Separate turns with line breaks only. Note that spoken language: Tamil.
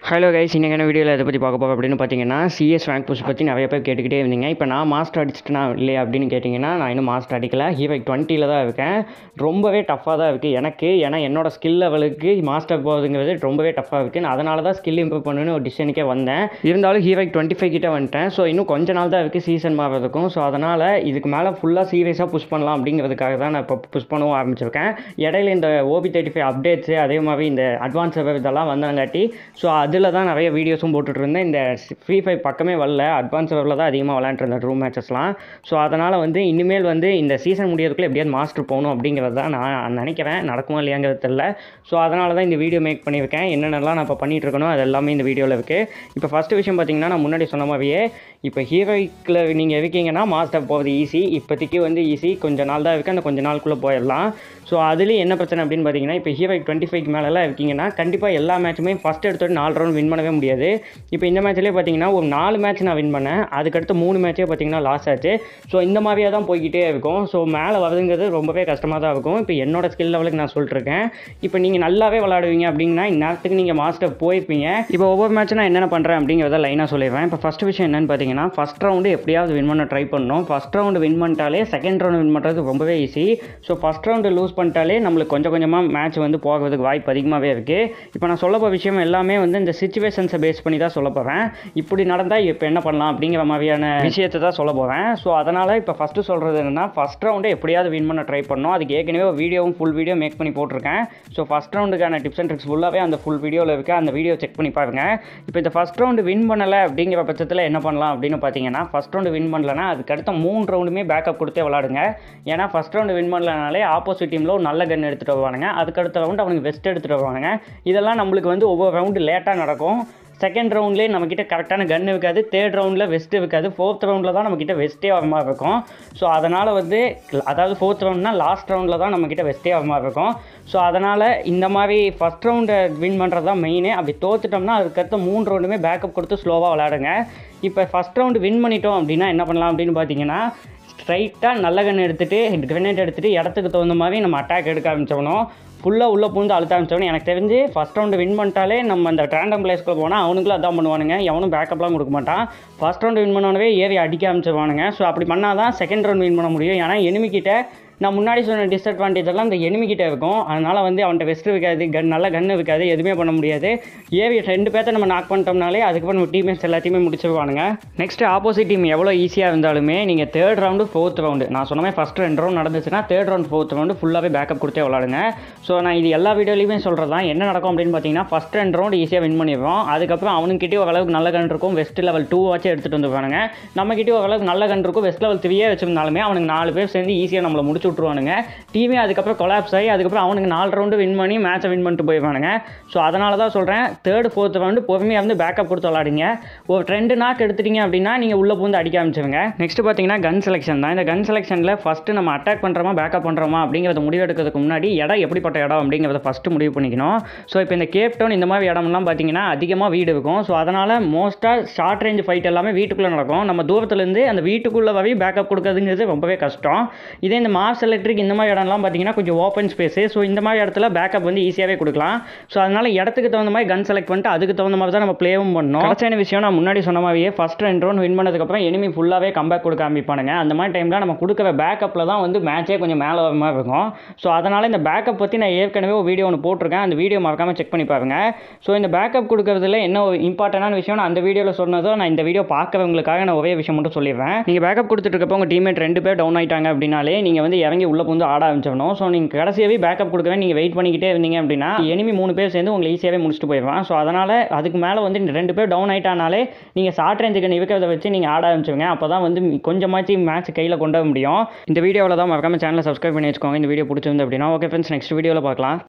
ஹலோ கைஸ் இன்றைக்கான வீடியோவில் எதை பற்றி பார்க்க போகிறோம் அப்படின்னு பார்த்தீங்கன்னா சிஎஸ் ரேங்க் புஷ் பற்றி நிறைய பேர் கேட்டுக்கிட்டே இருந்தீங்க இப்போ நான் மாஸ்டர் அடிச்சிட்டேனா இல்லையா அப்படின்னு கேட்டிங்கன்னா நான் இன்னும் மாஸ்டர் அடிக்கல ஹீரோக் டுவெண்ட்டியில் தான் இருக்கேன் ரொம்பவே டஃப்பாக தான் இருக்குது எனக்கு ஏன்னா என்னோட ஸ்கில் லெவலுக்கு மாஸ்டர் போகிறதுங்கிறது ரொம்பவே டஃப்பாக இருக்குது நான் அதனால தான் ஸ்கில் இம்ப்ரூவ் பண்ணணும்னு ஒரு டிசிஷனுக்கே வந்தேன் இருந்தாலும் ஹீரோக் டுவெண்ட்டி ஃபைவ் கிட்டே வந்துட்டேன் ஸோ இன்னும் கொஞ்ச நாள் தான் இருக்குது சீசன் மாறுறதுக்கும் ஸோ அதனால் இதுக்கு மேலே ஃபுல்லாக சீரியஸாக புஷ் பண்ணலாம் அப்படிங்கிறதுக்காக தான் நான் இப்போ புஷ் பண்ணவும் ஆரம்பிச்சிருக்கேன் இடையில இந்த ஓபி தேர்ட்டி ஃபைவ் அப்டேட்ஸு அதே மாதிரி இந்த அட்வான்ஸ் இதெல்லாம் வந்தங்காட்டி ஸோ அதில் தான் நிறைய வீடியோஸும் போட்டுட்டு இருந்தேன் இந்த ஃப்ரீ ஃபைவ் பக்கமே வரல அட்வான்ஸ் லெவலில் தான் அதிகமாக விளாண்டுருந்தேன் ரூம் மேட்சஸ்லாம் ஸோ அதனால் வந்து இனிமேல் வந்து இந்த சீசன் முடியறதுக்குள்ள எப்படியாவது மாஸ்டர் போகணும் அப்படிங்கிறது தான் நான் நினைக்கிறேன் நடக்குமா இல்லையாங்கிறது தெரில ஸோ அதனால தான் இந்த வீடியோ மேக் பண்ணியிருக்கேன் என்னென்னலாம் நான் இப்போ பண்ணிட்டு இருக்கணும் அது எல்லாமே இந்த வீடியோவில் இருக்குது இப்போ ஃபஸ்ட்டு விஷயம் பார்த்தீங்கன்னா நான் முன்னாடி சொன்ன மாதிரியே இப்போ ஹீரோயிக்கில் நீங்கள் இருக்கீங்கன்னா மாஸ்டர் போகிறது ஈஸி இப்போதைக்கு வந்து ஈஸி கொஞ்ச நாள் தான் இருக்குது அந்த கொஞ்ச நாளுக்குள்ளே போயிடலாம் ஸோ அதுலேயும் என்ன பிரச்சனை அப்படின்னு பார்த்தீங்கன்னா இப்போ ஹீரோயிக் டுவெண்ட்டி ஃபைவ் மேலெலாம் இருக்கீங்கன்னா கண்டிப்பாக எல்லா மேட்சுமே ஃபஸ்ட் எடுத்தோட நாலு ரவுண்ட் வின் பண்ணவே முடியாது இப்போ இந்த மேட்ச்லேயே பார்த்தீங்கன்னா ஒரு நாலு மேட்ச் நான் வின் பண்ணேன் அதுக்கடுத்து மூணு மேட்சே பார்த்தீங்கன்னா லாஸ் ஆச்சு ஸோ இந்த மாதிரியே தான் போய்கிட்டே இருக்கும் ஸோ மேலே வரதுங்கிறது ரொம்பவே கஷ்டமாக தான் இருக்கும் இப்போ என்னோட ஸ்கில் லெவலுக்கு நான் சொல்லிட்டுருக்கேன் இப்போ நீங்கள் நல்லாவே விளாடுவீங்க அப்படின்னா இந்நேரத்துக்கு நீங்கள் மாஸ்டர் போயிருப்பீங்க இப்போ ஒவ்வொரு மேட்ச் நான் என்னென்ன பண்ணுறேன் அப்படிங்கிறத லைனாக சொல்லிடுவேன் இப்போ ஃபஸ்ட் விஷயம் என்னன்னு பார்த்தீங்கன்னா ஃபஸ்ட் ரவுண்டு எப்படியாவது வின் பண்ண ட்ரை பண்ணணும் ஃபஸ்ட் ரவுண்டு வின் பண்ணிட்டாலே செகண்ட் ரவுண்டு வின் பண்ணுறது ரொம்பவே easy so first round lose பண்ணிட்டாலே நம்மளுக்கு கொஞ்சம் கொஞ்சமாக மேட்ச் வந்து போகிறதுக்கு வாய்ப்பு அதிகமாகவே இருக்குது இப்போ நான் சொல்ல போகிற விஷயம் எல்லாமே வந்து இந்த சுச்சுவேஷன்ஸை பேஸ் பண்ணி தான் சொல்ல போகிறேன் இப்படி நடந்தால் இப்போ என்ன பண்ணலாம் அப்படிங்கிற மாதிரியான விஷயத்தை தான் சொல்ல போகிறேன் ஸோ அதனால் இப்போ ஃபஸ்ட்டு சொல்கிறது என்னென்னா ஃபஸ்ட் ரவுண்டு எப்படியாவது வின் பண்ண ட்ரை பண்ணணும் அதுக்கு ஏற்கனவே ஒரு வீடியோவும் ஃபுல் வீடியோ மேக் பண்ணி போட்டிருக்கேன் ஸோ ஃபஸ்ட் ரவுண்டுக்கான டிப்ஸ் அண்ட் ட்ரிக்ஸ் ஃபுல்லாகவே அந்த ஃபுல் வீடியோவில் இருக்குது அந்த வீடியோ செக் பண்ணி பாருங்க இப்போ இந்த ஃபஸ்ட் ரவுண்டு வின் பண்ணலை அப்படிங்கிற பட்சத்தில் என்ன பண்ணலாம் அப்படின்னு பார்த்தீங்கன்னா ஃபஸ்ட் ரவுண்டு வின் பண்ணலன்னா அதுக்கு அடுத்த மூணு ரவுண்டுமே பேக்கப் கொடுத்தே விளாடுங்க ஏன்னா ஃபஸ்ட் ரவுண்டு வின் பண்ணலனாலே ஆப்போசிட் டீமில் ஒரு நல்ல கன் எடுத்துகிட்டு வருவானுங்க அதுக்கு அடுத்த ரவுண்டு அவனுக்கு வெஸ்ட் எடுத்துகிட்டு வருவானுங்க இதெல்லாம் நம்மளுக்கு வந்து ஒவ்வொரு ரவுண்டு லேட்டாக நடக்கும் செகண்ட் ரவுண்ட்லேயே நம்மக்கிட்ட கரெக்டான கன் இருக்காது தேர்ட் ரவுண்டில் வெஸ்ட் இருக்காது ஃபோர்த் ரவுண்டில் தான் நம்மக்கிட்ட வெஸ்ட்டே வர மாதிரி இருக்கும் ஸோ அதனால் வந்து அதாவது ஃபோர்த் ரவுண்ட்னா லாஸ்ட் ரவுண்டில் தான் நம்மக்கிட்ட வெஸ்ட்டே வர மாதிரி இருக்கும் ஸோ அதனால் இந்த மாதிரி ஃபஸ்ட் ரவுண்டை வின் பண்ணுறது தான் மெயினே அப்படி தோத்துட்டோம்னா அதுக்கடுத்த மூணு ரவுண்டுமே பேக்கப் கொடுத்து ஸ்லோவாக விளாடுங்க இப்போ ஃபஸ்ட் ரவுண்டு வின் பண்ணிட்டோம் அப்படின்னா என்ன பண்ணலாம் அப்படின்னு பார்த்தீங்கன்னா ஸ்ட்ரைட்டாக நல்ல கன் எடுத்துகிட்டு கிரனேட் எடுத்துகிட்டு இடத்துக்கு தகுந்த மாதிரி நம்ம அட்டாக் எடுக்க ஆரம்பிச்சோம் ஃபுல்லாக உள்ளே பூந்து அழுத்த ஆரம்பிச்சவனே எனக்கு தெரிஞ்சு ஃபஸ்ட் ரவுண்டு வின் பண்ணிட்டாலே நம்ம அந்த ரேண்டம் பிளேஸ்க்குள்ள போனால் அவனுங்களும் அதான் பண்ணுவானுங்க எவனும் பேக்கப்லாம் கொடுக்க மாட்டான் ஃபஸ்ட் ரவுண்டு வின் பண்ணவனவே ஏறி அடிக்க ஆரம்பிச்சிருவானுங்க ஸோ அப்படி பண்ணால் தான் செகண்ட் ரவுண்ட் வின் பண்ண முடியும் ஏன்னா எனிமிக்கிட்ட நான் முன்னாடி சொன்ன டிஸ்அட்வான்டேஜ் எல்லாம் இந்த எனிமிக்கிட்ட இருக்கும் அதனால் வந்து அவன்கிட்ட வெஸ்ட் இருக்காது கன் நல்ல கன் இருக்காது எதுவுமே பண்ண முடியாது ஏவி ரெண்டு பேர்த்த நம்ம நாக் பண்ணிட்டோம்னாலே அதுக்கப்புறம் நம்ம டீம்மேட்ஸ் எல்லாத்தையுமே முடிச்சிருவானுங்க நெக்ஸ்ட் ஆப்போசிட் டீம் எவ்வளோ ஈஸியாக இருந்தாலுமே நீங்கள் தேர்ட் ரவுண்டு ஃபோர்த் ரவுண்டு நான் சொன்ன மாதிரி ஃபஸ்ட் ரெண்டு ரவுண்ட் நடந்துச்சுன்னா தேர்ட் ரவுண்ட் ஃபோர்த் ரவுண்டு ஃபுல்லாகவே பேக்கப் கொடுத்தே விளாடுங்க ஸோ நான் இது எல்லா வீடியோலையுமே சொல்கிறது தான் என்ன நடக்கும் அப்படின்னு பார்த்தீங்கன்னா ஃபஸ்ட் ரெண்டு ரவுண்ட் ஈஸியாக வின் பண்ணிடுவோம் அதுக்கப்புறம் அவனுக்கிட்டே ஓரளவுக்கு நல்ல கன் இருக்கும் வெஸ்ட் லெவல் டூ வச்சு எடுத்துகிட்டு வந்துருவானுங்க நம்மக்கிட்டே ஓரளவுக்கு நல்ல கன் இருக்கும் வெஸ்ட் லெவல் த்ரீயே வச்சிருந்தாலுமே அவனுக்கு நாலு பேர் சேர்ந்து ஈஸியாக நம்மளை முடிச்சு விட்ருவானுங்க டீமே அதுக்கப்புறம் கொலாப்ஸ் ஆகி அதுக்கப்புறம் அவனுக்கு நாலு ரவுண்டு வின் பண்ணி மேட்சை வின் பண்ணிட்டு போயிடுவானுங்க ஸோ அதனால தான் சொல்கிறேன் தேர்ட் ஃபோர்த் ரவுண்டு பொறுமையாக வந்து பேக்கப் கொடுத்து விளாடுங்க ஒரு ரெண்டு நாக் எடுத்துட்டீங்க அப்படின்னா நீங்கள் உள்ளே பூந்து அடிக்க ஆரம்பிச்சிருங்க நெக்ஸ்ட் பார்த்தீங்கன்னா கன் செலெக்ஷன் தான் இந்த கன் செலெக்ஷனில் ஃபஸ்ட்டு நம்ம அட்டாக் பண்ணுறோமா பேக்கப் பண்ணுறோமா அப்படிங்கிறத முடிவெடுக்கிறதுக்கு முன்னாடி இடம் எப்படிப்பட்ட இடம் அப்படிங்கிறத ஃபஸ்ட்டு முடிவு பண்ணிக்கணும் ஸோ இப்போ இந்த கேப் டவுன் இந்த மாதிரி இடம்லாம் பார்த்தீங்கன்னா அதிகமாக வீடு இருக்கும் ஸோ அதனால் மோஸ்ட்டாக ஷார்ட் ரேஞ்ச் ஃபைட் எல்லாமே வீட்டுக்குள்ளே நடக்கும் நம்ம தூரத்துலேருந்து அந்த வீட்டுக்குள்ளே வரை பேக்கப் கொடுக்கறதுங்கிறது ரொம்பவே கஷ்டம் இதே இந்த மாஸ் எலக்ட்ரிக் இந்த மாதிரி இடம்லாம் பார்த்தீங்கன்னா கொஞ்சம் ஓப்பன் ஸ்பேஸு ஸோ இந்த மாதிரி இடத்துல பேக்கப் வந்து ஈஸியாகவே கொடுக்கலாம் ஸோ அதனால் இடத்துக்கு தகுந்த மாதிரி கன் செலக்ட் பண்ணிட்டு அதுக்கு தகுந்த மாதிரி தான் நம்ம ப்ளேவும் பண்ணணும் கடைசியான விஷயம் நான் முன்னாடி சொன்ன மாதிரியே ஃபஸ்ட் ரெண்டு ரவுண்ட் வின் பண்ணதுக்கப்புறம் எனிமி ஃபுல்லாகவே கம்பேக் கொடுக்க ஆரம்பிப்பானுங்க அந்த மாதிரி டைமில் நம்ம கொடுக்குற பேக்கப்பில் தான் வந்து மேட்சே கொஞ்சம் மேலே வர மாதிரி இருக்கும் ஸோ அதனால் இந்த பேக்கப் பற்றி நான் ஏற்கனவே ஒரு வீடியோ ஒன்று போட்டிருக்கேன் அந்த வீடியோ மறக்காமல் செக் பண்ணி பாருங்க ஸோ இந்த பேக்கப் கொடுக்கறதுல என்ன ஒரு இம்பார்ட்டண்டான விஷயம் நான் அந்த வீடியோவில் சொன்னதோ நான் இந்த வீடியோ பார்க்குறவங்களுக்காக நான் ஒரே விஷயம் மட்டும் சொல்லிடுறேன் நீங்கள் பேக்கப் கொடுத்துட்டு இருக்கப்போ உங்கள் டீம்மேட் ரெண்டு பேர் டவுன் ஆயிட்டாங்க அப்படின்னாலே நீங்கள் வந்து இறங்கி உள்ளே வந்து ஆட ஆரம்பிச்சிடணும் ஸோ நீங்கள் கடைசியாகவே பேக்கப் கொடுக்கவே நீங்கள் வெயிட் பண்ணிக்கிட்டே இருந்தீங்க அப்படின்னா எனிமி மூணு பேர் சேர்ந்து உங்களை ஈஸியாகவே முடிச்சுட்டு போயிடுவான் ஸோ அதனால் அதுக்கு மேலே வந்து இந்த ரெண்டு பேர் டவுன் ஆயிட்டானாலே நீங்கள் ஷார்ட் ரேஞ்சுக்கு இருக்கிறத வச்சு நீங்கள் ஆட ஆரம்பிச்சுங்க அப்போ தான் வந்து கொஞ்சமாச்சு மேட்ச் கையில் கொண்டு வர முடியும் இந்த வீடியோவில் தான் மறக்காம சேனலை சப்ஸ்கிரைப் பண்ணி வச்சுக்கோங்க இந்த வீடியோ பிடிச்சிருந்து அப்படின்னா ஓகே ஃப்ரெண்ட்ஸ் நெக்ஸ்ட் வீடியோவில் பார்க்கலாம்